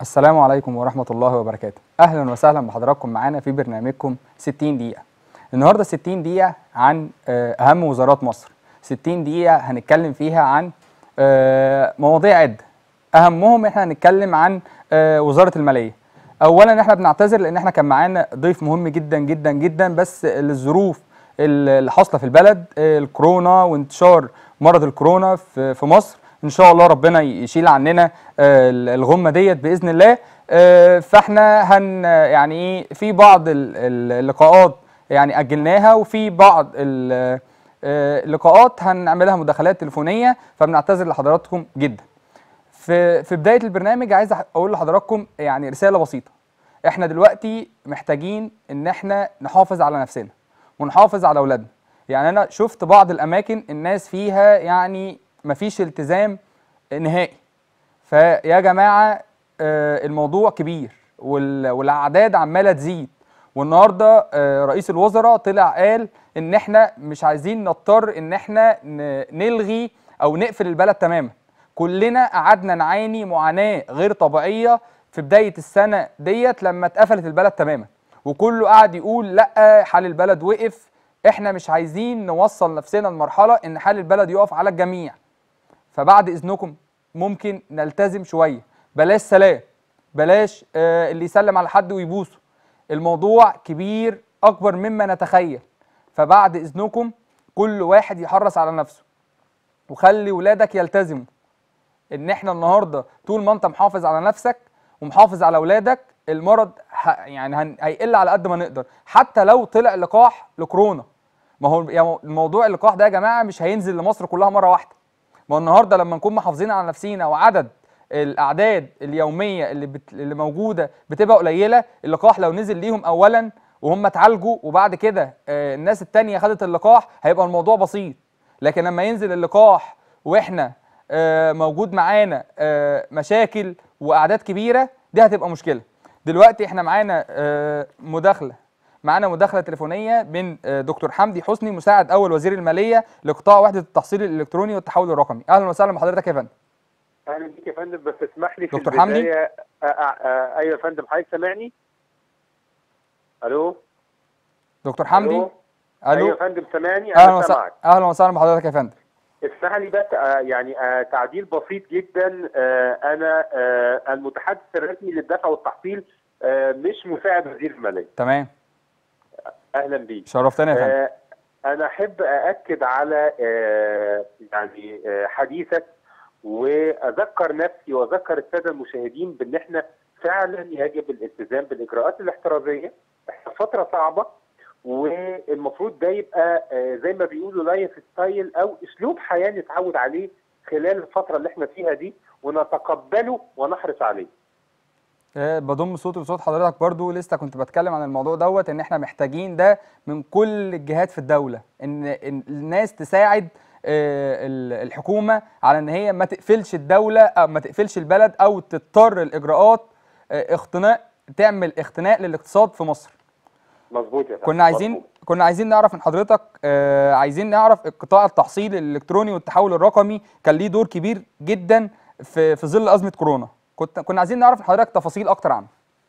السلام عليكم ورحمة الله وبركاته أهلا وسهلا بحضراتكم معانا في برنامجكم 60 دقيقة النهاردة 60 دقيقة عن آه، أهم وزارات مصر 60 دقيقة هنتكلم فيها عن آه، مواضيع عدة أهمهم إحنا هنتكلم عن آه، وزارة المالية أولا إحنا بنعتذر لأن إحنا كان معانا ضيف مهم جدا جدا جدا بس للظروف اللي حاصلة في البلد آه، الكورونا وانتشار مرض الكورونا في في مصر ان شاء الله ربنا يشيل عننا آه، الغمه ديت باذن الله آه، فاحنا هن يعني ايه في بعض ال- ال- اللقاءات يعني اجلناها وفي بعض ال- آه، اللقاءات هنعملها مداخلات تليفونيه فبنعتذر لحضراتكم جدا في في بدايه البرنامج عايز أح- اقول لحضراتكم يعني رساله بسيطه احنا دلوقتي محتاجين ان احنا نحافظ على نفسنا ونحافظ على اولادنا يعني انا شفت بعض الاماكن الناس فيها يعني مفيش التزام نهائي فيا جماعه آه، الموضوع كبير وال- والاعداد عماله تزيد والنهارده آه، رئيس الوزراء طلع قال ان احنا مش عايزين نضطر ان احنا ن- نلغي او نقفل البلد تماما كلنا قعدنا نعاني معاناه غير طبيعيه في بدايه السنه ديت لما اتقفلت البلد تماما وكله قعد يقول لا حال البلد وقف احنا مش عايزين نوصل نفسنا لمرحله ان حال البلد يقف على الجميع فبعد اذنكم ممكن نلتزم شويه بلاش سلام بلاش آه اللي يسلم على حد ويبوسه الموضوع كبير اكبر مما نتخيل فبعد اذنكم كل واحد يحرص على نفسه وخلي ولادك يلتزموا ان احنا النهارده طول ما انت محافظ على نفسك ومحافظ على اولادك المرض ه... يعني هن... هيقل على قد ما نقدر حتى لو طلع لقاح لكورونا ما هو يعني الموضوع اللقاح ده يا جماعه مش هينزل لمصر كلها مره واحده ما هو النهارده لما نكون محافظين على نفسينا وعدد الاعداد اليوميه اللي بت... اللي موجوده بتبقى قليله اللقاح لو نزل ليهم اولا وهم اتعالجوا وبعد كده آه، الناس التانية خدت اللقاح هيبقى الموضوع بسيط لكن لما ينزل اللقاح واحنا آه، موجود معانا آه، مشاكل واعداد كبيره دي هتبقى مشكله دلوقتي احنا معانا آه، مداخله معانا مداخله تليفونيه من آه، دكتور حمدي حسني مساعد اول وزير الماليه لقطاع وحده التحصيل الالكتروني والتحول الرقمي اهلا وسهلا بحضرتك يا فندم اهلا بيك يا فندم بس اسمح لي في دكتور حمدي؟ البدايه آه، آه، آه، ايوه يا فندم حضرتك سامعني؟ الو دكتور حمدي ألو؟ ايوه يا الو فندم سامعني اهلا انا وسهلا سامعك اهلا وسهلا بحضرتك يا فندم اسمح لي بس آه، يعني آه، تعديل بسيط جدا آه، انا آه، المتحدث الرسمي للدفع والتحصيل آه، مش مساعد وزير الماليه تمام اهلا بيك شرفتنا يا فندم آه، انا احب ااكد على آه، يعني آه، حديثك واذكر نفسي واذكر الساده المشاهدين بان احنا فعلا يجب الالتزام بالاجراءات الاحترازيه احنا في فتره صعبه والمفروض ده يبقى آه، زي ما بيقولوا لايف ستايل او اسلوب حياه نتعود عليه خلال الفتره اللي احنا فيها دي ونتقبله ونحرص عليه آه، بضم صوتي لصوت حضرتك برضو لسه كنت بتكلم عن الموضوع دوت ان احنا محتاجين ده من كل الجهات في الدولة ان إن الناس تساعد آه، ال- الحكومة على ان هي ما تقفلش الدولة او ما تقفلش البلد او تضطر الاجراءات آه، اختناق تعمل اختناق للاقتصاد في مصر مظبوط يا فندم كنا عايزين مظبوط. كنا عايزين نعرف من حضرتك آه عايزين نعرف قطاع التحصيل الالكتروني والتحول الرقمي كان ليه دور كبير جدا في في ظل ازمه كورونا كنت كنا عايزين نعرف من حضرتك تفاصيل اكتر عنه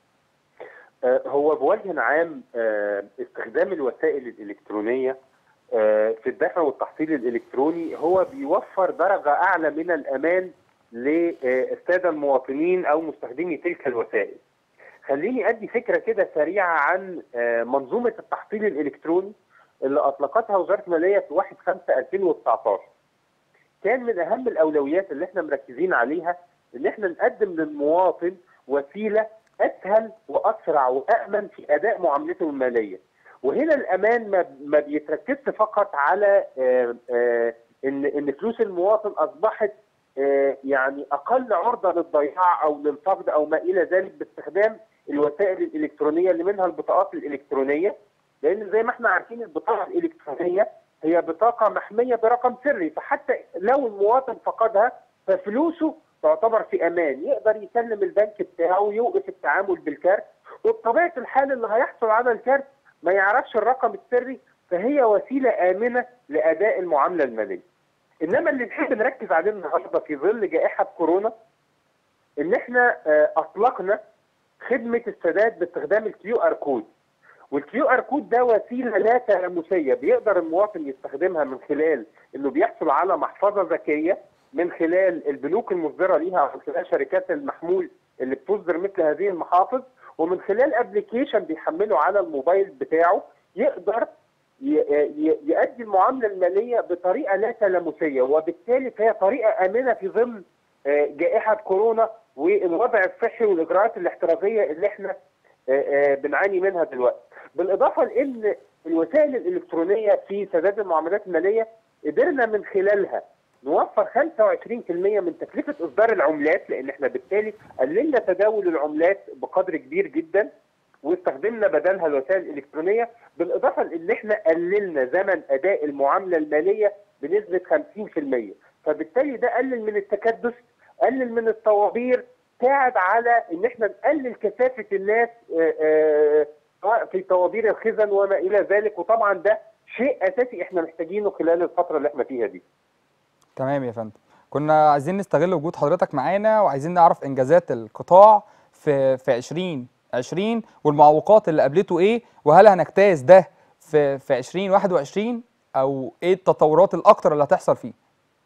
آه، هو بوجه عام آه، استخدام الوسائل الإلكترونية آه، في الدفع والتحصيل الإلكتروني هو بيوفر درجة أعلى من الأمان للسادة المواطنين أو مستخدمي تلك الوسائل. خليني أدي فكرة كده سريعة عن آه، منظومة التحصيل الإلكتروني اللي أطلقتها وزارة المالية في 1 5 2019. كان من أهم الأولويات اللي احنا مركزين عليها إن احنا نقدم للمواطن وسيلة اسهل واسرع وامن في اداء معاملته الماليه. وهنا الامان ما ما بيتركزش فقط على آه، آه، ان ان فلوس المواطن اصبحت آه، يعني اقل عرضه للضياع او للفقد او ما الى ذلك باستخدام الوسائل الالكترونيه اللي منها البطاقات الالكترونيه لان زي ما احنا عارفين البطاقه الالكترونيه هي بطاقه محميه برقم سري فحتى لو المواطن فقدها ففلوسه تعتبر في امان يقدر يسلم البنك بتاعه ويوقف التعامل بالكارت وبطبيعه الحال اللي هيحصل على الكارت ما يعرفش الرقم السري فهي وسيله امنه لاداء المعامله الماليه. انما اللي نحب نركز عليه النهارده في ظل جائحه كورونا ان احنا آه، اطلقنا خدمه السداد باستخدام الكيو ار كود والكيو ار كود ده وسيله لا تلامسيه بيقدر المواطن يستخدمها من خلال انه بيحصل على محفظه ذكيه من خلال البنوك المصدره ليها او من خلال شركات المحمول اللي بتصدر مثل هذه المحافظ ومن خلال ابلكيشن بيحمله على الموبايل بتاعه يقدر ي- ي- يؤدي المعامله الماليه بطريقه لا تلامسيه وبالتالي فهي طريقه امنه في ظل آه، جائحه كورونا والوضع الصحي والاجراءات الاحترازيه اللي احنا آه، آه، بنعاني منها دلوقتي. بالاضافه لان الوسائل الالكترونيه في سداد المعاملات الماليه قدرنا من خلالها نوفر 25% من تكلفه اصدار العملات لان احنا بالتالي قللنا تداول العملات بقدر كبير جدا واستخدمنا بدلها الوسائل الالكترونيه بالاضافه لان احنا قللنا زمن اداء المعامله الماليه بنسبه 50% فبالتالي ده قلل من التكدس قلل من الطوابير ساعد على ان احنا نقلل كثافه الناس آه، آه، سواء في طوابير الخزن وما الى ذلك وطبعا ده شيء اساسي احنا محتاجينه خلال الفتره اللي احنا فيها دي تمام يا فندم كنا عايزين نستغل وجود حضرتك معانا وعايزين نعرف انجازات القطاع في في 2020 والمعوقات اللي قابلته ايه وهل هنجتاز ده في في 2021 او ايه التطورات الاكتر اللي هتحصل فيه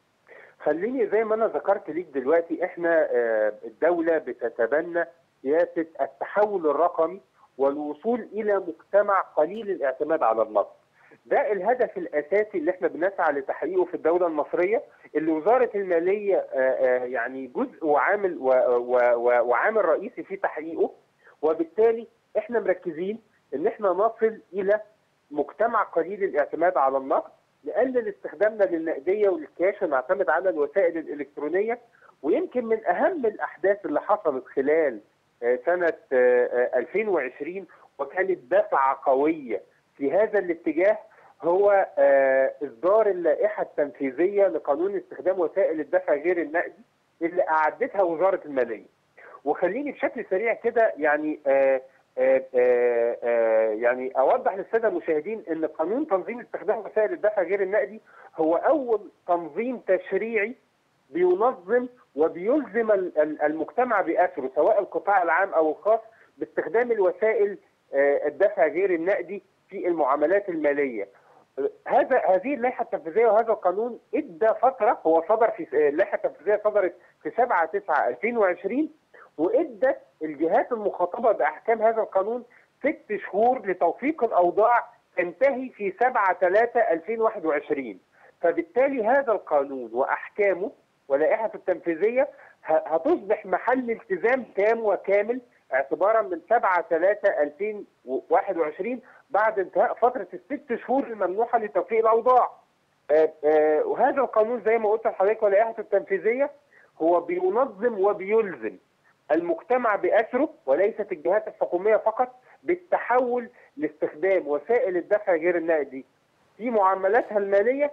خليني زي ما انا ذكرت ليك دلوقتي احنا آه، الدوله بتتبنى سياسه التحول الرقمي والوصول الى مجتمع قليل الاعتماد على النقد. ده الهدف الاساسي اللي احنا بنسعى لتحقيقه في الدوله المصريه اللي وزاره الماليه آه، آه، يعني جزء وعامل و- و- و- وعامل رئيسي في تحقيقه وبالتالي احنا مركزين ان احنا نصل الى مجتمع قليل الاعتماد على النقد نقلل استخدامنا للنقديه والكاش ونعتمد على الوسائل الالكترونيه ويمكن من اهم الاحداث اللي حصلت خلال آه، سنه آه، آه، 2020 وكانت دفعه قويه في هذا الاتجاه هو آه، اصدار اللائحه التنفيذيه لقانون استخدام وسائل الدفع غير النقدي اللي اعدتها وزاره الماليه. وخليني بشكل سريع كده يعني آه آه آه آه يعني اوضح للساده المشاهدين ان قانون تنظيم استخدام وسائل الدفع غير النقدي هو اول تنظيم تشريعي بينظم وبيلزم ال- ال- المجتمع باسره سواء القطاع العام او الخاص باستخدام الوسائل آه، الدفع غير النقدي في المعاملات الماليه. هذا هذه اللائحه التنفيذيه وهذا القانون ادى فتره هو صدر في اللائحه التنفيذيه صدرت في 7 9 2020 وادت الجهات المخاطبه باحكام هذا القانون ست شهور لتوثيق الاوضاع تنتهي في 7 3 2021 فبالتالي هذا القانون واحكامه ولائحته التنفيذيه ه- هتصبح محل التزام تام وكامل اعتبارا من 7 3 2021 بعد انتهاء فتره الست شهور الممنوحه لتوفيق الاوضاع. آه، آه، وهذا القانون زي ما قلت لحضرتك ولائحته التنفيذيه هو بينظم وبيلزم المجتمع بأسره وليست الجهات الحكومية فقط بالتحول لاستخدام وسائل الدفع غير النقدي في معاملاتها المالية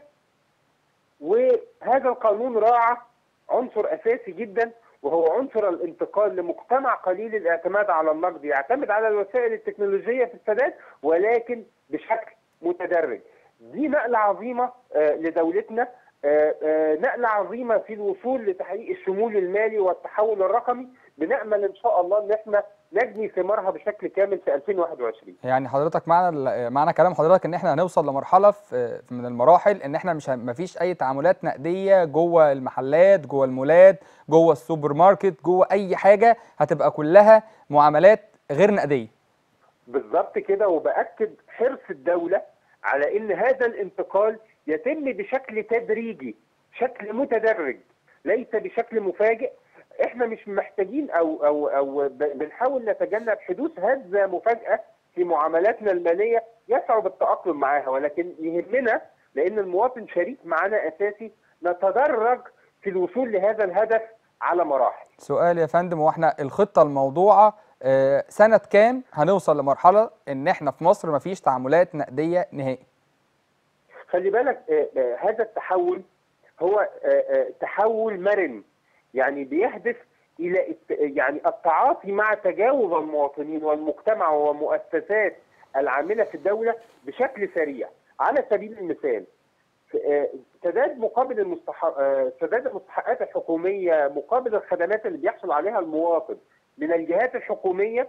وهذا القانون راعى عنصر أساسي جدا وهو عنصر الانتقال لمجتمع قليل الاعتماد على النقد يعتمد على الوسائل التكنولوجية في السداد ولكن بشكل متدرج دي نقلة عظيمة آه، لدولتنا آه، آه، نقلة عظيمة في الوصول لتحقيق الشمول المالي والتحول الرقمي بنأمل إن شاء الله إن إحنا نجني ثمارها بشكل كامل في 2021 يعني حضرتك معنى معنى كلام حضرتك ان احنا هنوصل لمرحله في في- من المراحل ان احنا مش ما فيش اي تعاملات نقديه جوه المحلات جوه المولات جوه السوبر ماركت جوه اي حاجه هتبقى كلها معاملات غير نقديه بالظبط كده وبأكد حرص الدولة على إن هذا الانتقال يتم بشكل تدريجي شكل متدرج ليس بشكل مفاجئ احنا مش محتاجين او او او ب- بنحاول نتجنب حدوث هزه مفاجاه في معاملاتنا الماليه يصعب التاقلم معاها ولكن يهمنا لان المواطن شريك معانا اساسي نتدرج في الوصول لهذا الهدف على مراحل سؤال يا فندم هو احنا الخطه الموضوعه آه، سنه كام هنوصل لمرحله ان احنا في مصر ما فيش تعاملات نقديه نهائي خلي بالك آه، آه، هذا التحول هو آه، آه، تحول مرن يعني بيهدف الى الت- يعني التعاطي مع تجاوز المواطنين والمجتمع والمؤسسات العامله في الدوله بشكل سريع على سبيل المثال آه، سداد مقابل المستحق آه، سداد المستحقات الحكوميه مقابل الخدمات اللي بيحصل عليها المواطن من الجهات الحكوميه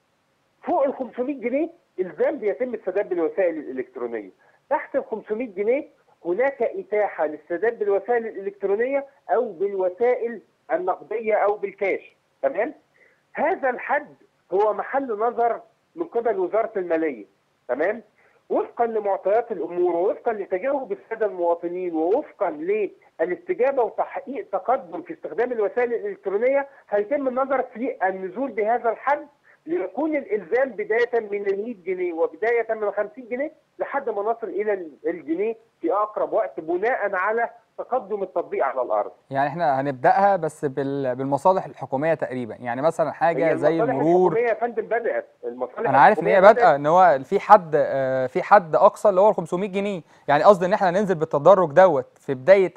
فوق ال 500 جنيه الزام بيتم السداد بالوسائل الالكترونيه تحت ال 500 جنيه هناك اتاحه للسداد بالوسائل الالكترونيه او بالوسائل النقديه او بالكاش تمام هذا الحد هو محل نظر من قبل وزاره الماليه تمام وفقا لمعطيات الامور ووفقا لتجاوب الساده المواطنين ووفقا للاستجابه وتحقيق تقدم في استخدام الوسائل الالكترونيه هيتم النظر في النزول بهذا الحد ليكون الالزام بدايه من ال 100 جنيه وبدايه من ال 50 جنيه لحد ما نصل الى الجنيه في اقرب وقت بناء على تقدم التطبيق على الارض. يعني احنا هنبداها بس بال- بالمصالح الحقوميه تقريبا يعني مثلا هي حاجه زي المصالح المرور الحكوميه يا فندم بدات المصالح انا عارف ان هي الحكومية بادئه ان هو في حد آه، في حد اقصى اللي هو ال 500 جنيه يعني قصدي ان احنا ننزل بالتدرج دوت في بدايه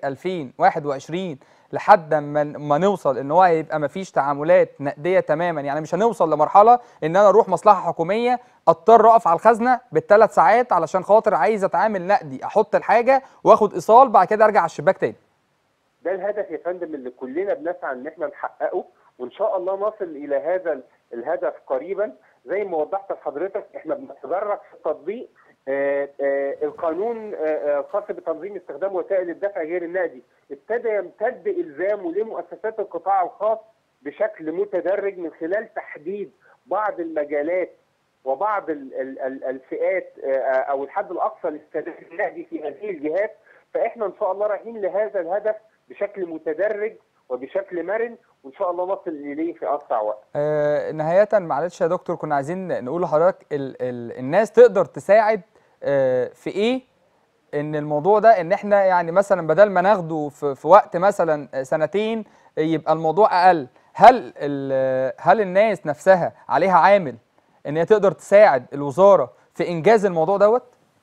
2021 لحد ما ما نوصل ان هو هيبقى ما فيش تعاملات نقديه تماما يعني مش هنوصل لمرحله ان انا اروح مصلحه حكوميه اضطر اقف على الخزنه بالثلاث ساعات علشان خاطر عايز اتعامل نقدي احط الحاجه واخد ايصال بعد كده ارجع على الشباك تاني ده الهدف يا فندم اللي كلنا بنسعى ان احنا نحققه وان شاء الله نصل الى هذا ال- الهدف قريبا زي ما وضحت لحضرتك احنا بنتدرج في تطبيق آه، آه، القانون آه، آه، الخاص بتنظيم استخدام وسائل الدفع غير النقدي ابتدى يمتد الزامه لمؤسسات القطاع الخاص بشكل متدرج من خلال تحديد بعض المجالات وبعض ال- ال- ال- الفئات آه، او الحد الاقصى للسداد النقدي في هذه الجهات فاحنا ان شاء الله رايحين لهذا الهدف بشكل متدرج وبشكل مرن وان شاء الله نصل اليه في اسرع وقت. آه نهاية معلش يا دكتور كنا عايزين نقول لحضرتك ال ال الناس تقدر تساعد آه في ايه ان الموضوع ده ان احنا يعني مثلا بدل ما ناخده في, في وقت مثلا سنتين يبقى الموضوع اقل هل ال- هل الناس نفسها عليها عامل ان هي تقدر تساعد الوزارة في انجاز الموضوع دوت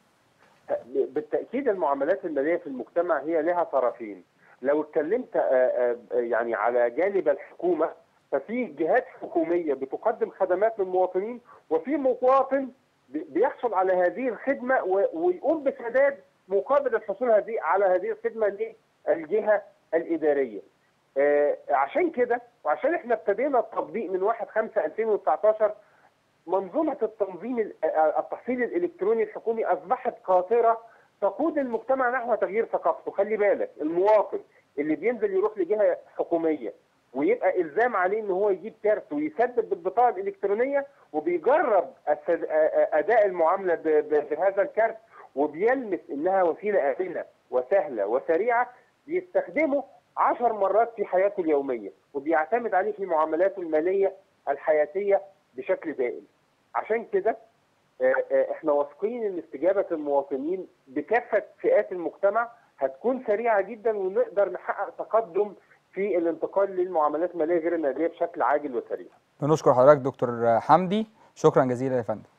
بالتاكيد المعاملات الماليه في المجتمع هي لها طرفين. لو اتكلمت آه، آه، يعني على جانب الحكومه ففي جهات حكوميه بتقدم خدمات للمواطنين وفي مواطن بي- بيحصل على هذه الخدمه و- ويقوم بسداد مقابل الحصول هذه على هذه الخدمه للجهه الاداريه. آه، عشان كده وعشان احنا ابتدينا التطبيق من 1 5 2019 منظومه التنظيم ال- آه، التحصيل الالكتروني الحكومي اصبحت قاطره تقود المجتمع نحو تغيير ثقافته، خلي بالك المواطن اللي بينزل يروح لجهه حكوميه ويبقى الزام عليه ان هو يجيب كارت ويسدد بالبطاقه الالكترونيه وبيجرب السد- آه، آه، اداء المعامله ب- ب- بهذا الكارت وبيلمس انها وسيله امنه وسهله وسريعه بيستخدمه عشر مرات في حياته اليوميه وبيعتمد عليه في معاملاته الماليه الحياتيه بشكل دائم. عشان كده آه، آه، احنا واثقين ان استجابه المواطنين بكافه فئات المجتمع هتكون سريعه جدا ونقدر نحقق تقدم في الانتقال للمعاملات الماليه غير النقديه بشكل عاجل وسريع. بنشكر حضرتك دكتور حمدي شكرا جزيلا يا فندم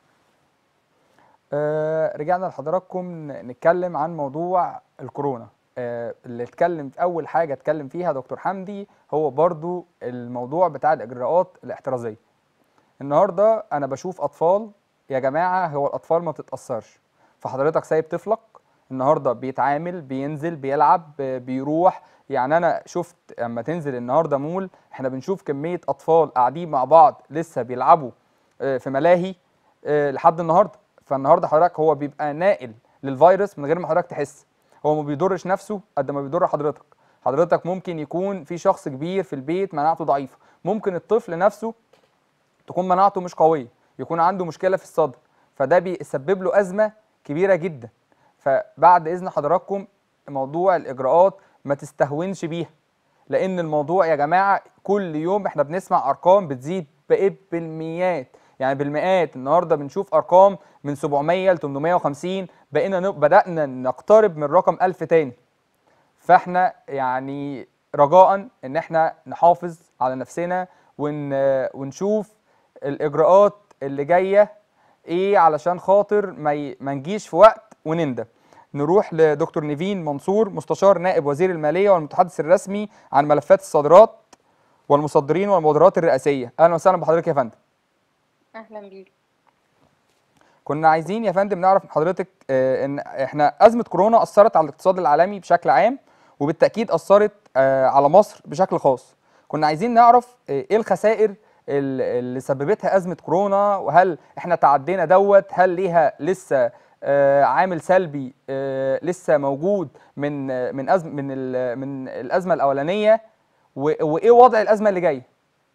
آه رجعنا لحضراتكم ن- نتكلم عن موضوع الكورونا آه اللي اتكلم اول حاجه اتكلم فيها دكتور حمدي هو برضو الموضوع بتاع الاجراءات الاحترازيه النهارده انا بشوف اطفال يا جماعه هو الاطفال ما بتتاثرش فحضرتك سايب طفلك النهارده بيتعامل بينزل بيلعب ب- بيروح يعني انا شفت اما تنزل النهارده مول احنا بنشوف كميه اطفال قاعدين مع بعض لسه بيلعبوا آه، في ملاهي آه، لحد النهارده فالنهارده حضرتك هو بيبقى ناقل للفيروس من غير ما حضرتك تحس هو ما بيضرش نفسه قد ما بيضر حضرتك حضرتك ممكن يكون في شخص كبير في البيت مناعته ضعيفه ممكن الطفل نفسه تكون مناعته مش قويه يكون عنده مشكله في الصدر فده بيسبب له ازمه كبيره جدا فبعد اذن حضراتكم موضوع الاجراءات ما تستهونش بيها لان الموضوع يا جماعه كل يوم احنا بنسمع ارقام بتزيد بقى بالمئات يعني بالمئات النهارده بنشوف ارقام من 700 ل 850 بقينا ن- بدانا نقترب من رقم 1000 تاني فاحنا يعني رجاء ان احنا نحافظ على نفسنا ون ونشوف الاجراءات اللي جايه ايه علشان خاطر ما ي- ما نجيش في وقت ونندم نروح لدكتور نيفين منصور مستشار نائب وزير الماليه والمتحدث الرسمي عن ملفات الصادرات والمصدرين والمبادرات الرئاسيه اهلا وسهلا بحضرتك يا فندم اهلا بيك كنا عايزين يا فندم نعرف من حضرتك آه، ان احنا ازمه كورونا اثرت على الاقتصاد العالمي بشكل عام وبالتاكيد اثرت آه، على مصر بشكل خاص كنا عايزين نعرف آه، ايه الخسائر ال- اللي سببتها ازمه كورونا وهل احنا تعدينا دوت هل ليها لسه آه، عامل سلبي آه، لسه موجود من آه، من أزم من ال- من الازمه الاولانيه و- وايه وضع الازمه اللي جايه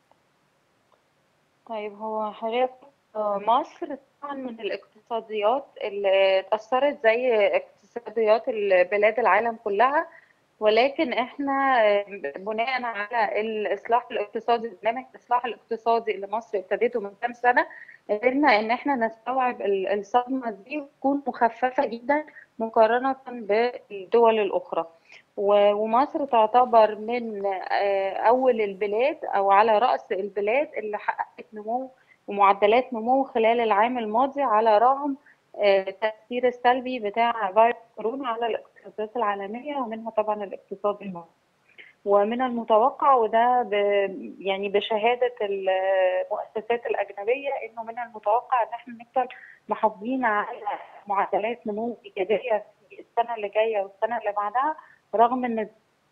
طيب هو حضرتك آه، مصر طبعا من الاقتصاديات اللي اتأثرت زي اقتصاديات البلاد العالم كلها ولكن احنا آه، بناء على الإصلاح الاقتصادي برنامج الإصلاح الاقتصادي اللي مصر ابتدته من كام سنة قدرنا ان احنا نستوعب ال- الصدمة دي وتكون مخففة جدا مقارنة بالدول الأخرى و- ومصر تعتبر من آه، أول البلاد أو على رأس البلاد اللي حققت نمو ومعدلات نمو خلال العام الماضي على رغم آه، التأثير السلبي بتاع فيروس كورونا على الاقتصادات العالمية ومنها طبعا الاقتصاد المصري ومن المتوقع وده ب يعني بشهادة المؤسسات الأجنبية إنه من المتوقع إن احنا نفضل محافظين على معدلات نمو إيجابية في السنة اللي جاية والسنة اللي بعدها رغم إن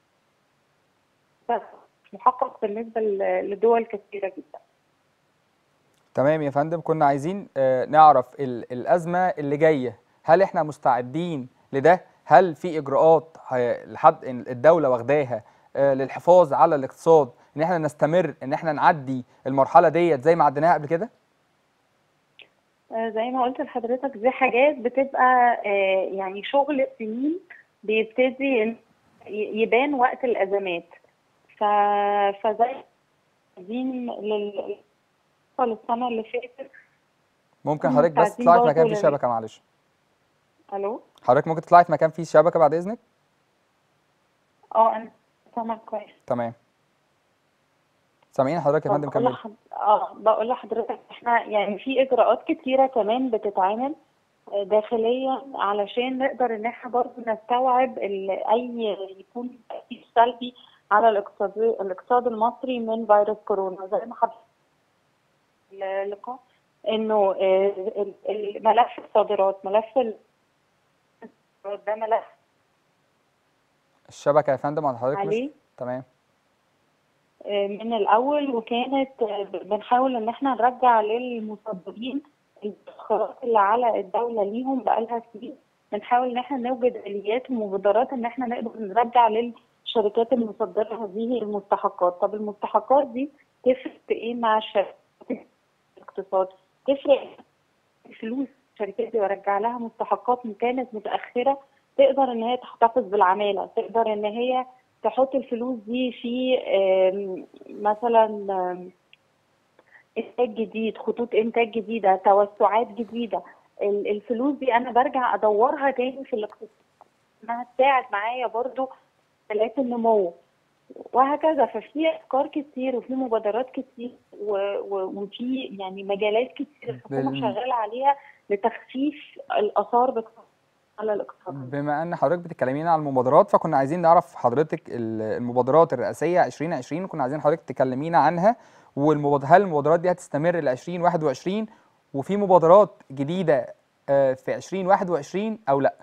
ده محقق بالنسبة ل- لدول كثيرة جدا. تمام يا فندم كنا عايزين آه، نعرف ال- الأزمة اللي جاية هل احنا مستعدين لده هل في إجراءات ه- لحد إن الدولة واخداها آه، للحفاظ على الاقتصاد ان احنا نستمر ان احنا نعدي المرحلة ديت زي ما عديناها قبل كده آه، زي ما قلت لحضرتك دي حاجات بتبقى آه، يعني شغل سنين بيبتدي إن ي- يبان وقت الأزمات ف... فزي عايزين لل السنة اللي فاتت ممكن هم حضرتك بس مستعدين تطلعي في برضه مكان فيه لل- شبكة معلش ألو حضرتك ممكن تطلعي في مكان فيه شبكة بعد إذنك اه أنا سامعك كويس تمام سامعين حضرتك يا فندم بقول كمل لحض... اه بقول لحضرتك احنا يعني في اجراءات كتيره كمان بتتعمل آه، داخليا علشان نقدر ان احنا برضه نستوعب ال... اي يكون تاثير سلبي على الاقتصاد الاقتصاد المصري من فيروس كورونا زي ما حضرتك اللقاء انه آه، ال- ال- ملف الصادرات ملف ال... ده ملف الشبكة يا فندم عند حضرتك مش عليه تمام من الأول وكانت بنحاول إن احنا نرجع للمصدرين الادخارات اللي على الدولة ليهم بقالها سنين بنحاول إن احنا نوجد آليات ومبادرات إن احنا نقدر نرجع للشركات المصدرة هذه المستحقات طب المستحقات دي تفرق في إيه مع الشركات الاقتصاد تفرق الفلوس الشركات دي برجع لها مستحقات إن كانت متأخرة تقدر إن هي تحتفظ بالعمالة تقدر إن هي تحط الفلوس دي في آم، مثلا آم، انتاج جديد خطوط انتاج جديده توسعات جديده ال- الفلوس دي انا برجع ادورها تاني في الاقتصاد انها تساعد معايا برضو ثلاث النمو وهكذا ففي افكار كتير وفي مبادرات كتير و- و- وفي يعني مجالات كتير الحكومه بال- شغاله عليها لتخفيف الاثار بتاعتها على الاقتصاد بما ان حضرتك بتتكلمينا عن المبادرات فكنا عايزين نعرف حضرتك ال- المبادرات الرئاسيه 2020 كنا عايزين حضرتك تكلمينا عنها والمباد- هل المبادرات دي هتستمر ل 2021 وفي مبادرات جديده آه، في 2021 او لا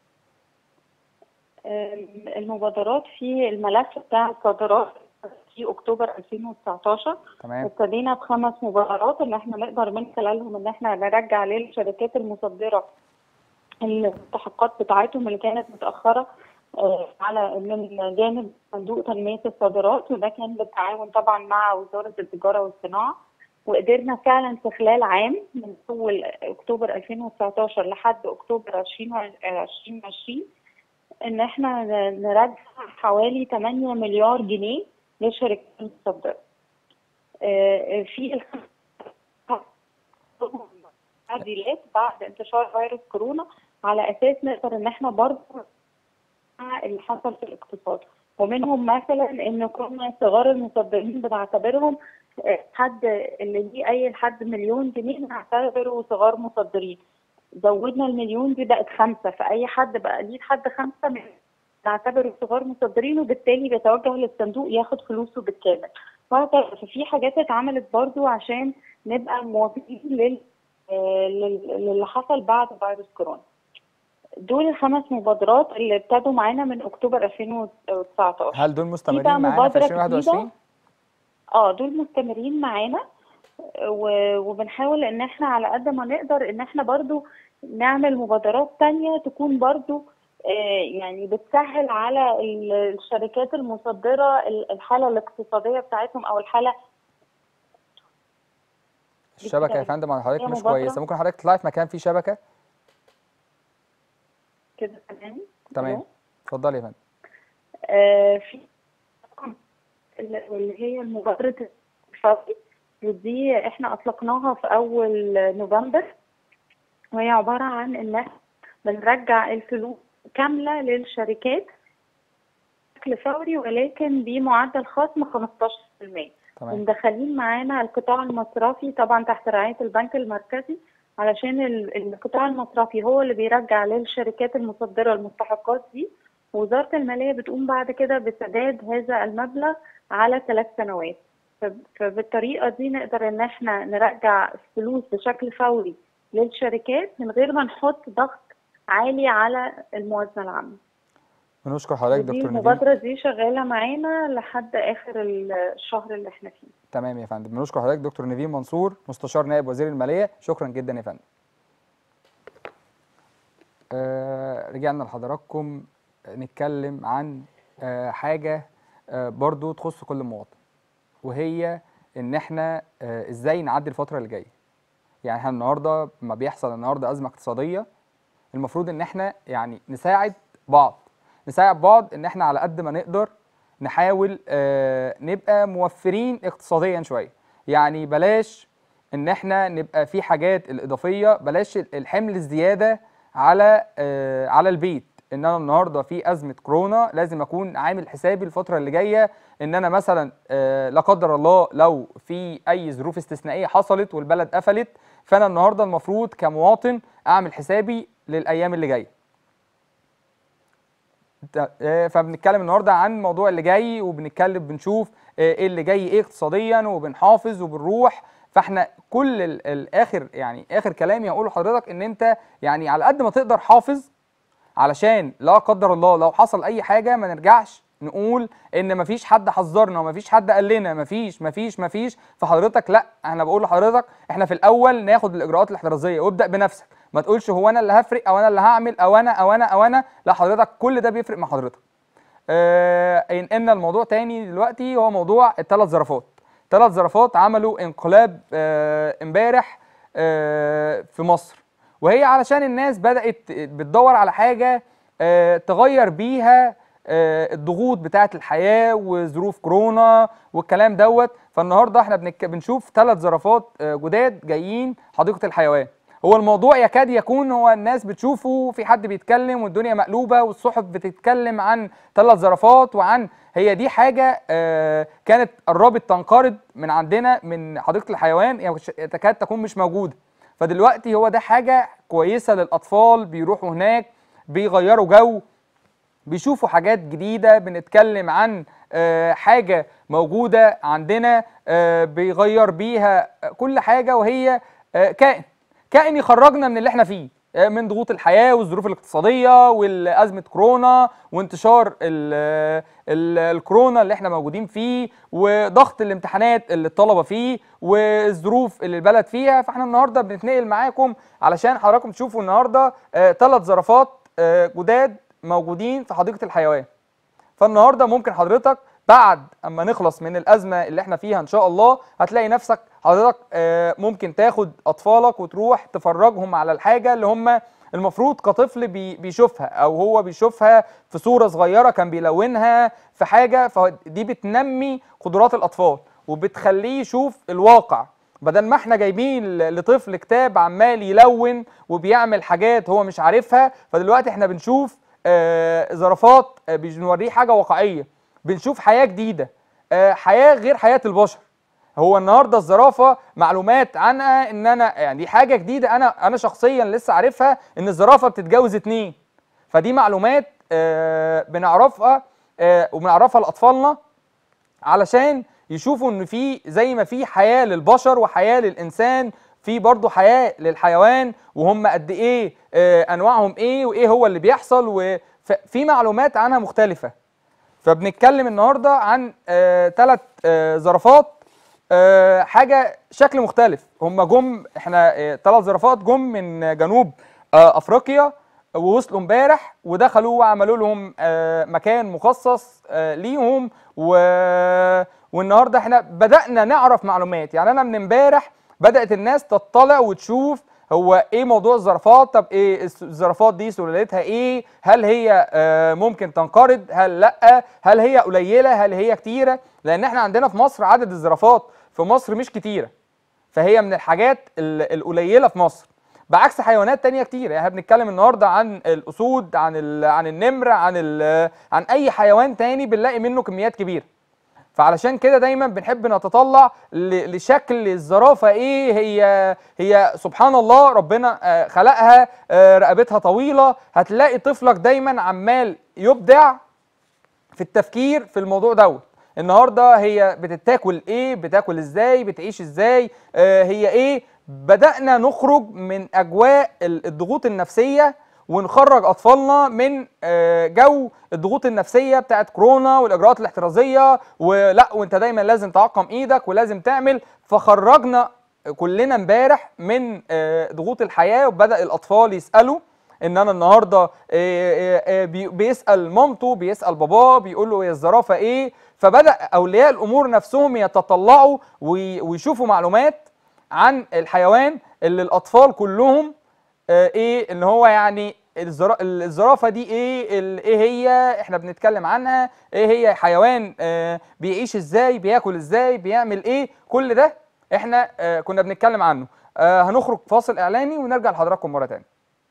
المبادرات في الملف بتاع الصادرات في اكتوبر 2019 تمام ابتدينا بخمس مبادرات ان احنا نقدر من خلالهم ان احنا نرجع للشركات المصدره المستحقات بتاعتهم اللي كانت متاخره آه، على من جانب صندوق تنميه الصادرات وده كان بالتعاون طبعا مع وزاره التجاره والصناعه وقدرنا فعلا في خلال عام من اول اكتوبر 2019 لحد اكتوبر 2020 ان احنا نرجع حوالي 8 مليار جنيه للشركات المصدره. آه، في الخ- تعديلات بعد انتشار فيروس كورونا على اساس نقدر ان احنا برضه مع اللي حصل في الاقتصاد ومنهم مثلا ان كنا صغار المصدرين بنعتبرهم آه، حد اللي ليه اي لحد مليون جنيه بنعتبره صغار مصدرين زودنا المليون دي بقت خمسه فاي حد بقى ليه لحد خمسه من نعتبره صغار مصدرين وبالتالي بيتوجه للصندوق ياخد فلوسه بالكامل وهكذا ففي حاجات اتعملت برضو عشان نبقى موافقين آه، لل- للي حصل بعد فيروس كورونا دول الخمس مبادرات اللي ابتدوا معانا من اكتوبر 2019 هل دول بقى مستمرين معانا في مبادرة 2021 اه دول مستمرين معانا و- وبنحاول ان احنا على قد ما نقدر ان احنا برضو نعمل مبادرات تانية تكون برضو آه، يعني بتسهل على ال- الشركات المصدرة ال- الحالة الاقتصادية بتاعتهم او الحالة الشبكه يا فندم عند حضرتك هي مش مبادرة. كويسه ممكن حضرتك تطلعي في مكان فيه شبكه كده تمام تمام ألو؟ اتفضلي يا فندم آه، في اللي هي مبادرة الفضل ودي احنا اطلقناها في اول نوفمبر وهي عبارة عن ان احنا بنرجع الفلوس كاملة للشركات بشكل فوري ولكن بمعدل خصم 15% تمام ومدخلين معانا القطاع المصرفي طبعا تحت رعاية البنك المركزي علشان ال- القطاع المصرفي هو اللي بيرجع للشركات المصدرة المستحقات دي ووزارة المالية بتقوم بعد كده بسداد هذا المبلغ على ثلاث سنوات فب- فبالطريقة دي نقدر ان احنا نرجع الفلوس بشكل فوري للشركات من غير ما نحط ضغط عالي على الموازنة العامة بنشكر حضرتك ودي دكتور نيفين المبادرة دي شغالة معانا لحد آخر الشهر اللي احنا فيه تمام يا فندم بنشكر حضرتك دكتور نيفين منصور مستشار نائب وزير الماليه شكرا جدا يا فندم آه رجعنا لحضراتكم نتكلم عن آه حاجه آه برضو تخص كل مواطن وهي ان احنا آه ازاي نعدي الفتره اللي جايه يعني احنا النهارده ما بيحصل النهارده ازمه اقتصاديه المفروض ان احنا يعني نساعد بعض نساعد بعض ان احنا على قد ما نقدر نحاول آه نبقى موفرين اقتصاديا شويه يعني بلاش ان احنا نبقى في حاجات الاضافيه بلاش الحمل الزياده على آه على البيت ان انا النهارده في ازمه كورونا لازم اكون عامل حسابي الفتره اللي جايه ان انا مثلا آه لا قدر الله لو في اي ظروف استثنائيه حصلت والبلد قفلت فانا النهارده المفروض كمواطن اعمل حسابي للايام اللي جايه ت- آه، فبنتكلم النهارده عن الموضوع اللي جاي وبنتكلم بنشوف آه، ايه اللي جاي ايه اقتصاديا وبنحافظ وبنروح فاحنا كل ال- الاخر يعني اخر كلامي هقوله لحضرتك ان انت يعني على قد ما تقدر حافظ علشان لا قدر الله لو حصل اي حاجه ما نرجعش نقول ان مفيش حد حذرنا ومفيش حد قال لنا مفيش مفيش مفيش فحضرتك لا انا بقول لحضرتك احنا في الاول ناخد الاجراءات الاحترازيه وابدا بنفسك ما تقولش هو انا اللي هفرق او انا اللي هعمل او انا او انا او انا لا حضرتك كل ده بيفرق مع حضرتك آه ينقلنا الموضوع تاني دلوقتي هو موضوع الثلاث زرافات ثلاث زرافات عملوا انقلاب آه، امبارح آه في مصر وهي علشان الناس بدأت بتدور على حاجة آه، تغير بيها آه، الضغوط بتاعة الحياة وظروف كورونا والكلام دوت فالنهارده احنا بنك... بنشوف ثلاث زرافات آه، جداد جايين حديقة الحيوان هو الموضوع يكاد يكون هو الناس بتشوفه في حد بيتكلم والدنيا مقلوبة والصحف بتتكلم عن ثلاث زرافات وعن هي دي حاجة آه، كانت قربت تنقرض من عندنا من حديقة الحيوان هي مش- تكاد تكون مش موجودة فدلوقتي هو ده حاجة كويسة للأطفال بيروحوا هناك بيغيروا جو بيشوفوا حاجات جديدة بنتكلم عن آه، حاجة موجودة عندنا آه، بيغير بيها كل حاجة وهي آه، كائن كائن يخرجنا من اللي احنا فيه آه، من ضغوط الحياة والظروف الاقتصادية والأزمة كورونا وانتشار ال- ال- الكورونا اللي احنا موجودين فيه وضغط الامتحانات اللي الطلبة فيه والظروف اللي البلد فيها فاحنا النهاردة بنتنقل معاكم علشان حضراتكم تشوفوا النهاردة ثلاث زرافات آه، جداد موجودين في حديقة الحيوان فالنهارده ممكن حضرتك بعد اما نخلص من الازمه اللي احنا فيها ان شاء الله هتلاقي نفسك حضرتك آه، ممكن تاخد اطفالك وتروح تفرجهم على الحاجه اللي هم المفروض كطفل بي- بيشوفها او هو بيشوفها في صوره صغيره كان بيلونها في حاجه فدي بتنمي قدرات الاطفال وبتخليه يشوف الواقع بدل ما احنا جايبين ل- لطفل كتاب عمال يلون وبيعمل حاجات هو مش عارفها فدلوقتي احنا بنشوف آه، زرافات آه، بنوريه حاجه واقعيه بنشوف حياه جديده آه، حياه غير حياه البشر هو النهارده الزرافه معلومات عنها ان انا يعني دي حاجه جديده انا انا شخصيا لسه عارفها ان الزرافه بتتجوز اتنين فدي معلومات آه، بنعرفها آه، وبنعرفها لاطفالنا علشان يشوفوا ان في زي ما في حياه للبشر وحياه للانسان في برضه حياه للحيوان وهم قد ايه آه، انواعهم ايه وايه هو اللي بيحصل وفي معلومات عنها مختلفه فبنتكلم النهارده عن ثلاث زرافات آه، حاجه شكل مختلف هم جم احنا ثلاث زرافات جم من جنوب آه، افريقيا ووصلوا امبارح ودخلوا وعملوا لهم آه، مكان مخصص آه، ليهم و... والنهارده احنا بدانا نعرف معلومات يعني انا من امبارح بدات الناس تطلع وتشوف هو ايه موضوع الزرافات طب ايه الس- الزرافات دي سلالتها ايه هل هي آه، ممكن تنقرض هل لا هل هي قليله هل هي كتيره لان احنا عندنا في مصر عدد الزرافات في مصر مش كتيره فهي من الحاجات ال- القليله في مصر بعكس حيوانات تانية كتير يعني احنا بنتكلم النهارده عن الاسود عن ال- عن النمر عن ال- عن اي حيوان تاني بنلاقي منه كميات كبيره فعلشان كده دايما بنحب نتطلع ل- لشكل الزرافه ايه هي هي سبحان الله ربنا آه، خلقها آه، رقبتها طويله هتلاقي طفلك دايما عمال يبدع في التفكير في الموضوع دوت النهارده هي بتتاكل ايه بتاكل ازاي بتعيش ازاي آه هي ايه بدأنا نخرج من اجواء ال- الضغوط النفسيه ونخرج اطفالنا من آه جو الضغوط النفسيه بتاعت كورونا والاجراءات الاحترازيه ولا وانت دايما لازم تعقم ايدك ولازم تعمل فخرجنا كلنا امبارح من آه ضغوط الحياه وبدأ الاطفال يسالوا ان انا النهارده آه، آه، آه، بي- بيسال مامته بيسال باباه بيقول له هي الزرافه ايه فبدا اولياء الامور نفسهم يتطلعوا وي- ويشوفوا معلومات عن الحيوان اللي الاطفال كلهم آه، ايه ان هو يعني الزرا- الزرافه دي ايه ال- ايه هي احنا بنتكلم عنها ايه هي حيوان آه، بيعيش ازاي بياكل ازاي بيعمل ايه كل ده احنا آه، كنا بنتكلم عنه آه، هنخرج فاصل اعلاني ونرجع لحضراتكم مره تانية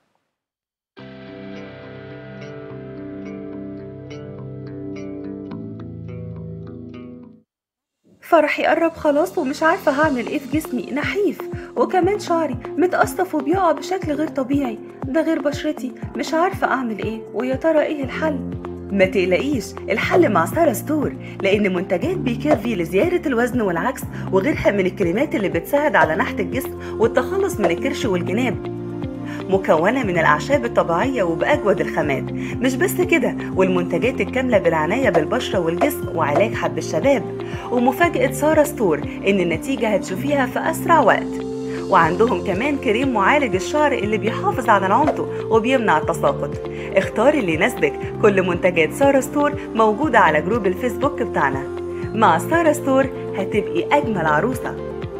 فرحي قرب خلاص ومش عارفة هعمل ايه في جسمي نحيف وكمان شعري متقصف وبيقع بشكل غير طبيعي ده غير بشرتي مش عارفة اعمل ايه ويا ترى ايه الحل ما تقلقيش الحل مع سارة ستور لأن منتجات بيكافي لزيادة الوزن والعكس وغيرها من الكريمات اللي بتساعد على نحت الجسم والتخلص من الكرش والجناب مكونة من الأعشاب الطبيعية وبأجود الخامات مش بس كده والمنتجات الكاملة بالعناية بالبشرة والجسم وعلاج حب الشباب ومفاجأة سارة ستور إن النتيجة هتشوفيها في أسرع وقت وعندهم كمان كريم معالج الشعر اللي بيحافظ على نعومته وبيمنع التساقط اختاري اللي يناسبك كل منتجات سارة ستور موجودة على جروب الفيسبوك بتاعنا مع سارة ستور هتبقي أجمل عروسة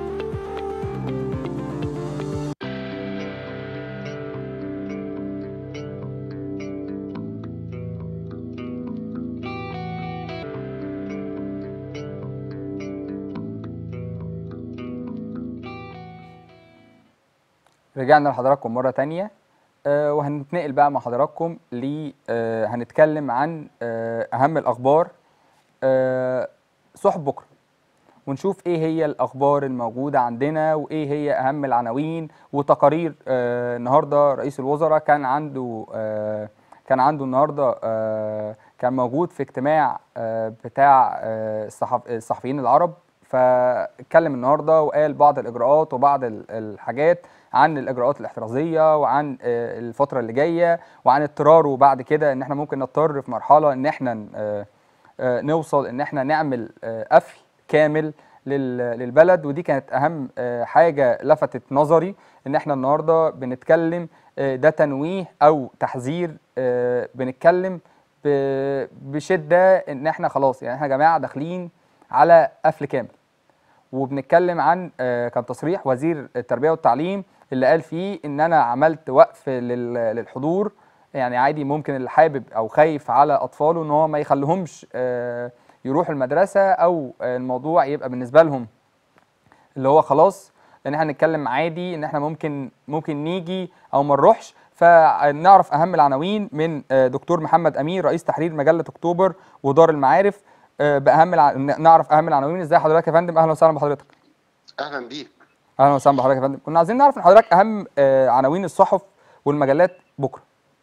رجعنا لحضراتكم مرة تانية آه، وهنتنقل بقى مع حضراتكم ل آه، هنتكلم عن آه، أهم الأخبار آه، صحف بكرة ونشوف إيه هي الأخبار الموجودة عندنا وإيه هي أهم العناوين وتقارير آه، النهاردة رئيس الوزراء كان عنده آه، كان عنده النهاردة آه، كان موجود في اجتماع آه، بتاع آه، الصحف- الصحفيين العرب فاتكلم النهارده وقال بعض الاجراءات وبعض ال- الحاجات عن الاجراءات الاحترازيه وعن آه، الفتره اللي جايه وعن اضطراره بعد كده ان احنا ممكن نضطر في مرحله ان احنا ن- آه، آه، نوصل ان احنا نعمل آه، قفل كامل لل- للبلد ودي كانت اهم آه، حاجه لفتت نظري ان احنا النهارده بنتكلم آه، ده تنويه او تحذير آه، بنتكلم ب- بشده ان احنا خلاص يعني احنا يا جماعه داخلين على قفل كامل وبنتكلم عن آه، كان تصريح وزير التربيه والتعليم اللي قال فيه ان انا عملت وقف لل- للحضور يعني عادي ممكن اللي حابب او خايف على اطفاله ان هو ما يخليهمش آه، يروحوا المدرسه او آه، الموضوع يبقى بالنسبه لهم اللي هو خلاص ان احنا نتكلم عادي ان احنا ممكن ممكن نيجي او ما نروحش فنعرف اهم العناوين من آه، دكتور محمد امين رئيس تحرير مجله اكتوبر ودار المعارف آه، باهم الع... نعرف اهم العناوين ازاي حضرتك يا فندم اهلا وسهلا بحضرتك اهلا بيك اهلا وسهلا بحضرتك يا فندم كنا عايزين نعرف من حضرتك اهم آه، عناوين الصحف والمجلات بكره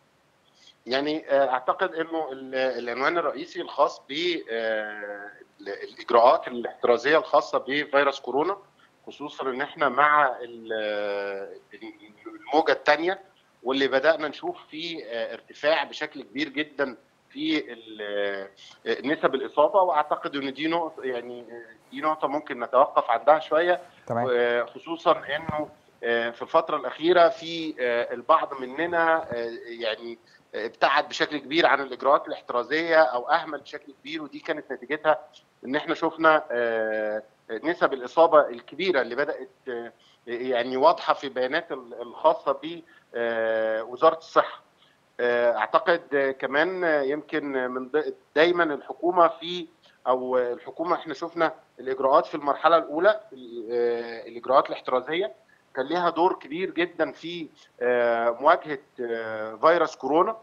يعني آه، اعتقد انه ال- العنوان الرئيسي الخاص ب آه، الاجراءات الاحترازيه الخاصه بفيروس كورونا خصوصا ان احنا مع ال- الموجه الثانيه واللي بدانا نشوف فيه ارتفاع بشكل كبير جدا في ال- نسب الاصابه واعتقد ان دي نقطه يعني دي نقطه ممكن نتوقف عندها شويه تمام آه، خصوصا انه آه، في الفتره الاخيره في آه، البعض مننا آه، يعني آه، ابتعد بشكل كبير عن الاجراءات الاحترازيه او اهمل بشكل كبير ودي كانت نتيجتها ان احنا شفنا آه، نسب الاصابه الكبيره اللي بدات آه، يعني واضحه في بيانات ال- الخاصه بوزاره الصحه آه، اعتقد آه، كمان آه، يمكن من ض- دايما الحكومه في او الحكومه احنا شفنا الاجراءات في المرحله الاولى ال- آه، الاجراءات الاحترازيه كان ليها دور كبير جدا في آه، مواجهه آه، فيروس كورونا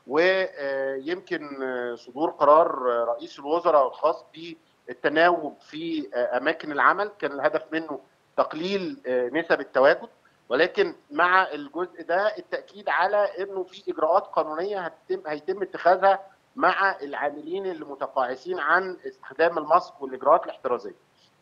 ويمكن صدور قرار آه، رئيس الوزراء الخاص بالتناوب في آه، اماكن العمل كان الهدف منه تقليل آه، نسب التواجد ولكن مع الجزء ده التاكيد على انه في اجراءات قانونيه هتتم هيتم اتخاذها مع العاملين اللي متقاعسين عن استخدام الماسك والاجراءات الاحترازيه.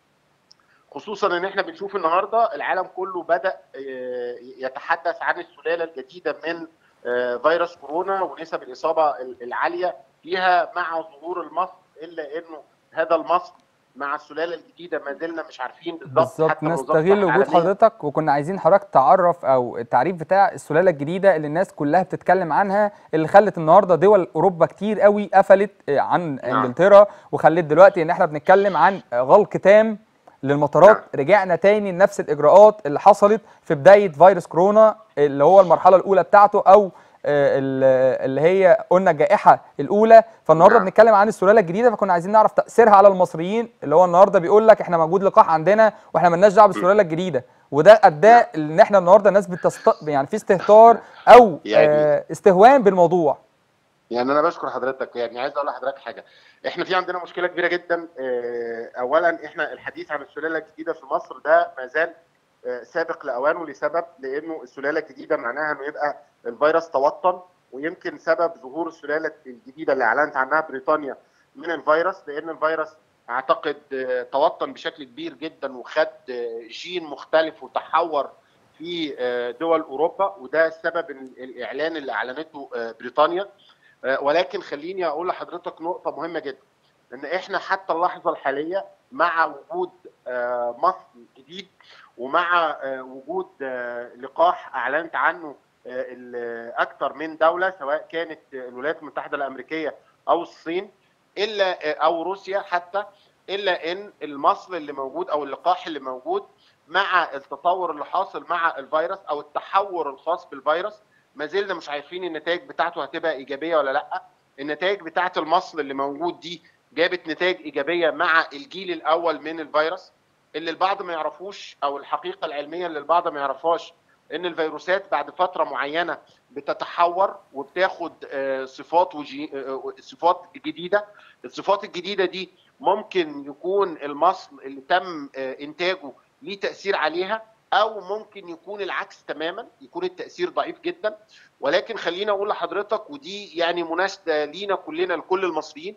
خصوصا ان احنا بنشوف النهارده العالم كله بدا آه، يتحدث عن السلاله الجديده من آه، فيروس كورونا ونسب الاصابه العاليه فيها مع ظهور الماسك الا انه هذا الماسك مع السلاله الجديده ما زلنا مش عارفين بالظبط بالظبط حتى منظمة نستغل الصحة وجود العالمية حضرتك وكنا عايزين حضرتك تعرف او التعريف بتاع السلاله الجديده اللي الناس كلها بتتكلم عنها اللي خلت النهارده دول اوروبا كتير قوي قفلت آه، عن نعم. انجلترا وخلت دلوقتي ان احنا بنتكلم عن آه، غلق تام للمطارات نعم. رجعنا تاني لنفس الاجراءات اللي حصلت في بدايه فيروس كورونا اللي هو المرحله الاولى بتاعته او آه، ال- اللي هي قلنا الجائحه الاولى فالنهارده نعم. بنتكلم عن السلاله الجديده فكنا عايزين نعرف تاثيرها على المصريين اللي هو النهارده بيقول لك احنا موجود لقاح عندنا واحنا مالناش دعوه بالسلاله الجديده وده ادى ان احنا النهارده الناس بتست يعني في استهتار او يعني- آه استهوان بالموضوع يعني انا بشكر حضرتك يعني عايز اقول لحضرتك حاجه احنا في عندنا مشكله كبيره جدا آه، اولا احنا الحديث عن السلاله الجديده في مصر ده ما زال آه، سابق لاوانه لسبب لانه السلاله الجديده معناها انه يبقى الفيروس توطن ويمكن سبب ظهور السلاله الجديده اللي اعلنت عنها بريطانيا من الفيروس لان الفيروس اعتقد آه، توطن بشكل كبير جدا وخد آه، جين مختلف وتحور في آه، دول اوروبا وده سبب الاعلان اللي اعلنته آه، بريطانيا آه، ولكن خليني اقول لحضرتك نقطه مهمه جدا ان احنا حتى اللحظه الحاليه مع وجود آه، مصل جديد ومع آه، وجود آه، لقاح اعلنت عنه آه، ال- اكثر من دوله سواء كانت الولايات المتحده الامريكيه او الصين الا آه، او روسيا حتى الا ان المصل اللي موجود او اللقاح اللي موجود مع التطور اللي حاصل مع الفيروس او التحور الخاص بالفيروس ما زلنا مش عارفين النتائج بتاعته هتبقى ايجابيه ولا لا النتائج بتاعه المصل اللي موجود دي جابت نتائج ايجابيه مع الجيل الاول من الفيروس اللي البعض ما يعرفوش او الحقيقه العلميه اللي البعض ما يعرفهاش ان الفيروسات بعد فتره معينه بتتحور وبتاخد آه، صفات وجي... آه، صفات جديده الصفات الجديده دي ممكن يكون المصل اللي تم آه، انتاجه ليه تاثير عليها او ممكن يكون العكس تماما يكون التاثير ضعيف جدا ولكن خليني اقول لحضرتك ودي يعني مناشده لينا كلنا لكل المصريين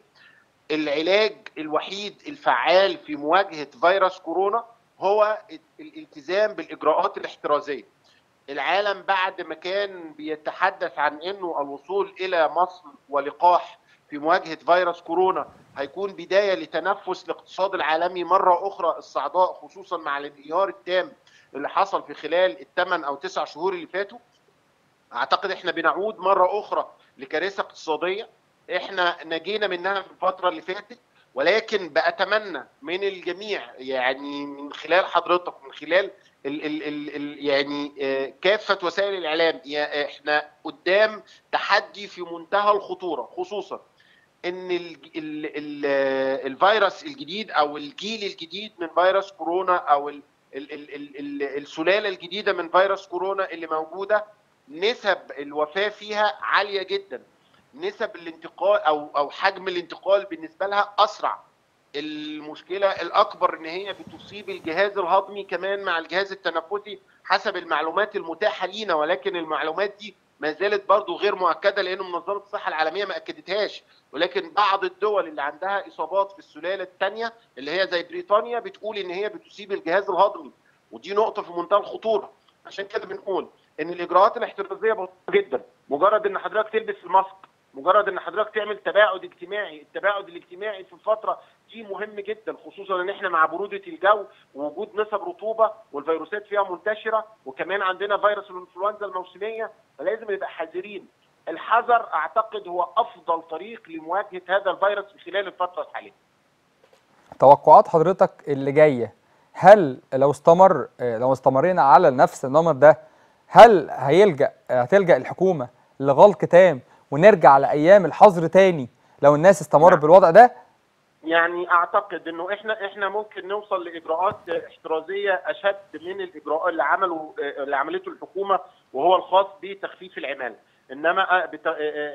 العلاج الوحيد الفعال في مواجهه فيروس كورونا هو الالتزام بالاجراءات الاحترازيه العالم بعد ما كان بيتحدث عن انه الوصول الى مصل ولقاح في مواجهه فيروس كورونا هيكون بدايه لتنفس الاقتصاد العالمي مره اخرى الصعداء خصوصا مع الانهيار التام اللي حصل في خلال الثمان او تسع شهور اللي فاتوا اعتقد احنا بنعود مره اخرى لكارثه اقتصاديه احنا نجينا منها في الفتره اللي فاتت ولكن بأتمنى من الجميع يعني من خلال حضرتك من خلال ال ال ال ال يعني آه، كافه وسائل الاعلام يا- احنا قدام تحدي في منتهى الخطوره خصوصا ان ال ال ال الفيروس الجديد او الجيل الجديد من فيروس كورونا او ال ال ال ال ال السلاله الجديده من فيروس كورونا اللي موجوده نسب الوفاه فيها عاليه جدا نسب الانتقال او او حجم الانتقال بالنسبه لها اسرع المشكله الاكبر ان هي بتصيب الجهاز الهضمي كمان مع الجهاز التنفسي حسب المعلومات المتاحه لينا ولكن المعلومات دي ما زالت برضه غير مؤكده لان منظمه الصحه العالميه ما اكدتهاش ولكن بعض الدول اللي عندها اصابات في السلاله الثانيه اللي هي زي بريطانيا بتقول ان هي بتصيب الجهاز الهضمي ودي نقطه في منتهى الخطوره عشان كده بنقول ان الاجراءات الاحترازيه بسيطه جدا مجرد ان حضرتك تلبس الماسك مجرد ان حضرتك تعمل تباعد اجتماعي التباعد الاجتماعي في الفتره دي مهم جدا خصوصا ان احنا مع بروده الجو ووجود نسب رطوبه والفيروسات فيها منتشره وكمان عندنا فيروس الانفلونزا الموسميه فلازم نبقى حذرين الحذر اعتقد هو افضل طريق لمواجهه هذا الفيروس في خلال الفتره الحاليه توقعات حضرتك اللي جايه هل لو استمر آه، لو استمرينا على نفس النمط ده هل هيلجا آه، هتلجا الحكومه لغلق تام ونرجع لايام الحظر تاني لو الناس استمرت نعم. بالوضع ده يعني اعتقد انه احنا احنا ممكن نوصل لاجراءات احترازيه اشد من الاجراء اللي عمله اللي عملته الحكومه وهو الخاص بتخفيف العماله انما بت...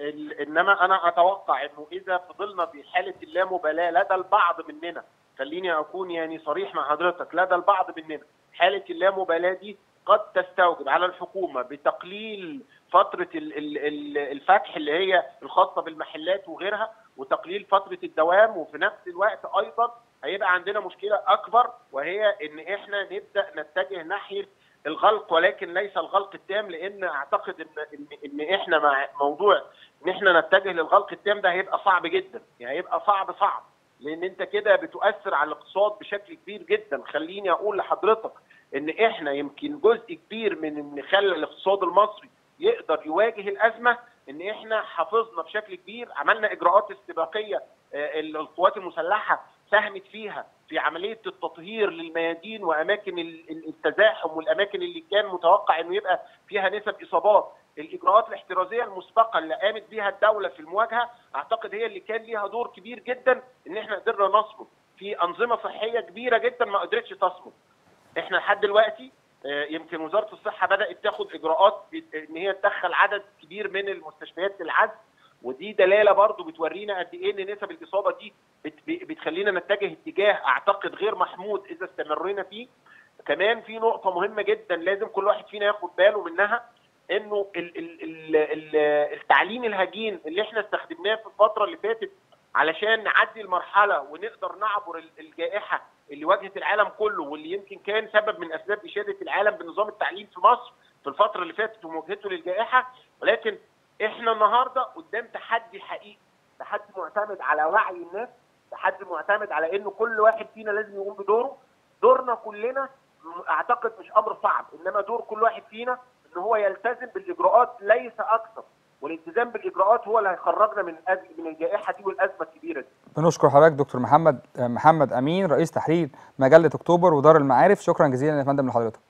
انما انا اتوقع انه اذا فضلنا بحاله اللامبالاه لدى البعض مننا خليني اكون يعني صريح مع حضرتك لدى البعض مننا حاله اللامبالاه دي قد تستوجب على الحكومه بتقليل فتره ال- ال- ال- الفتح اللي هي الخاصه بالمحلات وغيرها وتقليل فتره الدوام وفي نفس الوقت ايضا هيبقى عندنا مشكله اكبر وهي ان احنا نبدا نتجه ناحيه الغلق ولكن ليس الغلق التام لان اعتقد ان ان, إن احنا مع موضوع ان احنا نتجه للغلق التام ده هيبقى صعب جدا يعني هيبقى صعب صعب لان انت كده بتؤثر على الاقتصاد بشكل كبير جدا خليني اقول لحضرتك ان احنا يمكن جزء كبير من ان خلى الاقتصاد المصري يقدر يواجه الازمه ان احنا حافظنا بشكل كبير عملنا اجراءات استباقيه آه، القوات المسلحه ساهمت فيها في عمليه التطهير للميادين واماكن ال- ال- التزاحم والاماكن اللي كان متوقع انه يبقى فيها نسب اصابات الاجراءات الاحترازيه المسبقه اللي قامت بيها الدوله في المواجهه اعتقد هي اللي كان ليها دور كبير جدا ان احنا قدرنا نصمد في انظمه صحيه كبيره جدا ما قدرتش تصمد احنا لحد دلوقتي آه، يمكن وزاره الصحه بدات تاخد اجراءات بت- ان هي تدخل عدد كبير من المستشفيات للعزل ودي دلاله برضو بتورينا قد ايه ان نسب الاصابه دي بت- ب- بتخلينا نتجه اتجاه اعتقد غير محمود اذا استمرينا فيه كمان في نقطه مهمه جدا لازم كل واحد فينا ياخد باله منها انه ال- ال- ال- ال- التعليم الهجين اللي احنا استخدمناه في الفتره اللي فاتت علشان نعدي المرحله ونقدر نعبر ال- الجائحه اللي واجهت العالم كله واللي يمكن كان سبب من اسباب اشاده العالم بنظام التعليم في مصر في الفتره اللي فاتت ومواجهته للجائحه ولكن احنا النهارده قدام تحدي حقيقي تحدي معتمد على وعي الناس تحدي معتمد على انه كل واحد فينا لازم يقوم بدوره دورنا كلنا اعتقد مش امر صعب انما دور كل واحد فينا ان هو يلتزم بالاجراءات ليس اكثر والالتزام بالاجراءات هو اللي هيخرجنا من الأز- من الجائحه دي والازمه الكبيره دي بنشكر حضرتك دكتور محمد آه، محمد امين رئيس تحرير مجله اكتوبر ودار المعارف شكرا جزيلا يا فندم لحضرتك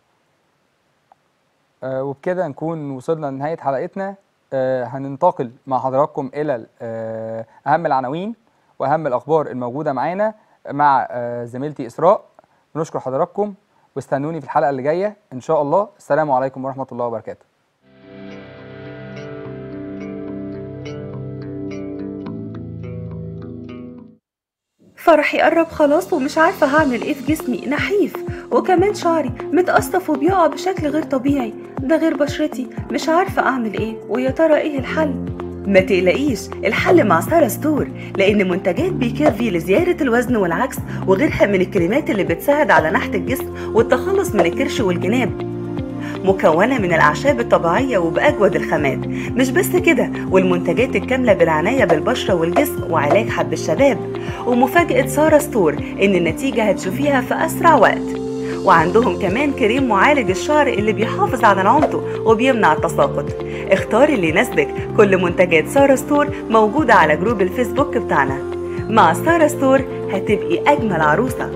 آه، وبكده نكون وصلنا لنهايه حلقتنا آه، هننتقل مع حضراتكم الى آه، اهم العناوين واهم الاخبار الموجوده معانا مع آه، زميلتي اسراء بنشكر حضراتكم واستنوني في الحلقه اللي جايه ان شاء الله السلام عليكم ورحمه الله وبركاته فرحي قرب خلاص ومش عارفة هعمل ايه في جسمي نحيف وكمان شعري متقصف وبيقع بشكل غير طبيعي ده غير بشرتي مش عارفة اعمل ايه ويا ترى ايه الحل ما تقلقيش الحل مع سارة ستور لأن منتجات بيكافي لزيادة الوزن والعكس وغيرها من الكريمات اللي بتساعد على نحت الجسم والتخلص من الكرش والجناب مكونة من الأعشاب الطبيعية وبأجود الخامات مش بس كده والمنتجات الكاملة بالعناية بالبشرة والجسم وعلاج حب الشباب ومفاجأة سارة ستور إن النتيجة هتشوفيها في أسرع وقت وعندهم كمان كريم معالج الشعر اللي بيحافظ على نعومته وبيمنع التساقط اختاري اللي يناسبك كل منتجات سارة ستور موجودة على جروب الفيسبوك بتاعنا مع سارة ستور هتبقي أجمل عروسة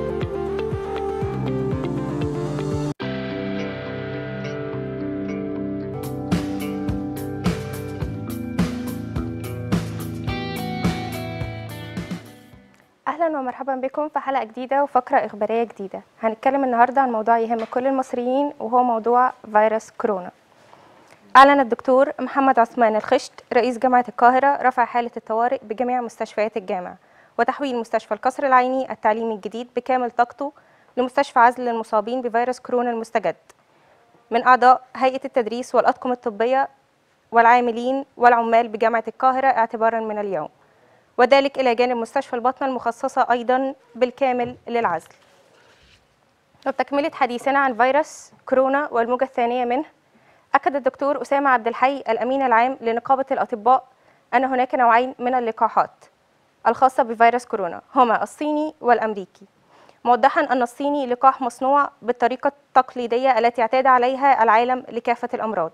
اهلا ومرحبا بكم في حلقه جديده وفقره اخباريه جديده هنتكلم النهارده عن موضوع يهم كل المصريين وهو موضوع فيروس كورونا اعلن الدكتور محمد عثمان الخشت رئيس جامعه القاهره رفع حاله الطوارئ بجميع مستشفيات الجامعه وتحويل مستشفى القصر العيني التعليمي الجديد بكامل طاقته لمستشفى عزل للمصابين بفيروس كورونا المستجد من اعضاء هيئه التدريس والاطقم الطبيه والعاملين والعمال بجامعه القاهره اعتبارا من اليوم وذلك إلى جانب مستشفى البطنة المخصصة أيضا بالكامل للعزل وبتكملة حديثنا عن فيروس كورونا والموجة الثانية منه أكد الدكتور أسامة عبد الحي الأمين العام لنقابة الأطباء أن هناك نوعين من اللقاحات الخاصة بفيروس كورونا هما الصيني والأمريكي موضحا أن الصيني لقاح مصنوع بالطريقة التقليدية التي اعتاد عليها العالم لكافة الأمراض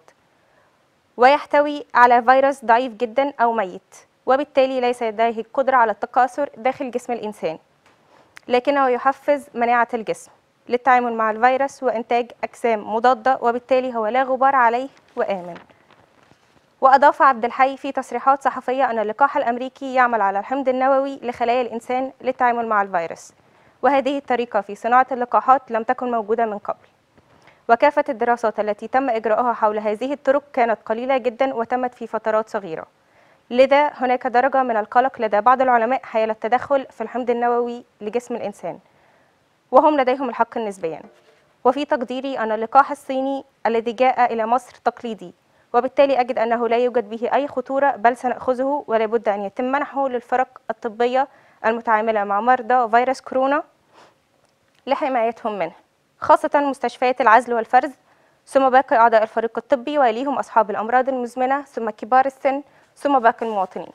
ويحتوي على فيروس ضعيف جدا أو ميت وبالتالي ليس لديه القدرة على التكاثر داخل جسم الإنسان لكنه يحفز مناعة الجسم للتعامل مع الفيروس وإنتاج أجسام مضادة وبالتالي هو لا غبار عليه وآمن وأضاف عبد الحي في تصريحات صحفية أن اللقاح الأمريكي يعمل على الحمض النووي لخلايا الإنسان للتعامل مع الفيروس وهذه الطريقة في صناعة اللقاحات لم تكن موجودة من قبل وكافة الدراسات التي تم إجراءها حول هذه الطرق كانت قليلة جدا وتمت في فترات صغيرة لذا هناك درجة من القلق لدى بعض العلماء حيال التدخل في الحمض النووي لجسم الإنسان وهم لديهم الحق نسبيا وفي تقديري أن اللقاح الصيني الذي جاء إلى مصر تقليدي وبالتالي أجد أنه لا يوجد به أي خطورة بل سنأخذه ولا بد أن يتم منحه للفرق الطبية المتعاملة مع مرضى فيروس كورونا لحمايتهم منه خاصة مستشفيات العزل والفرز ثم باقي أعضاء الفريق الطبي ويليهم أصحاب الأمراض المزمنة ثم كبار السن ثم باقي المواطنين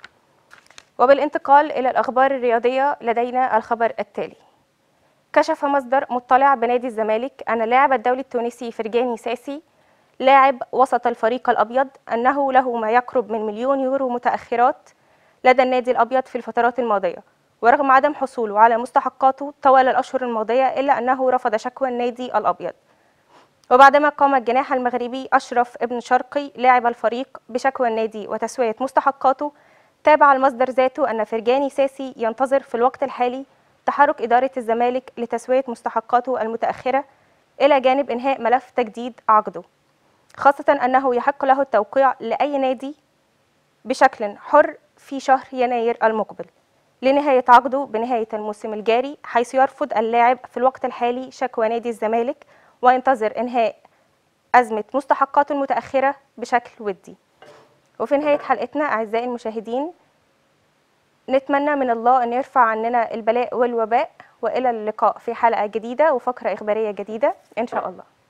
وبالانتقال إلى الأخبار الرياضية لدينا الخبر التالي كشف مصدر مطلع بنادي الزمالك أن اللاعب الدولي التونسي فرجاني ساسي لاعب وسط الفريق الأبيض أنه له ما يقرب من مليون يورو متأخرات لدى النادي الأبيض في الفترات الماضية ورغم عدم حصوله على مستحقاته طوال الأشهر الماضية إلا أنه رفض شكوى النادي الأبيض وبعدما قام الجناح المغربي أشرف ابن شرقي لاعب الفريق بشكوى النادي وتسوية مستحقاته تابع المصدر ذاته أن فرجاني ساسي ينتظر في الوقت الحالي تحرك إدارة الزمالك لتسوية مستحقاته المتأخرة إلى جانب إنهاء ملف تجديد عقده خاصة أنه يحق له التوقيع لأي نادي بشكل حر في شهر يناير المقبل لنهاية عقده بنهاية الموسم الجاري حيث يرفض اللاعب في الوقت الحالي شكوى نادي الزمالك وينتظر إنهاء أزمة مستحقاته المتأخرة بشكل ودي وفي نهاية حلقتنا أعزائي المشاهدين نتمنى من الله أن يرفع عننا البلاء والوباء وإلى اللقاء في حلقة جديدة وفقرة إخبارية جديدة إن شاء الله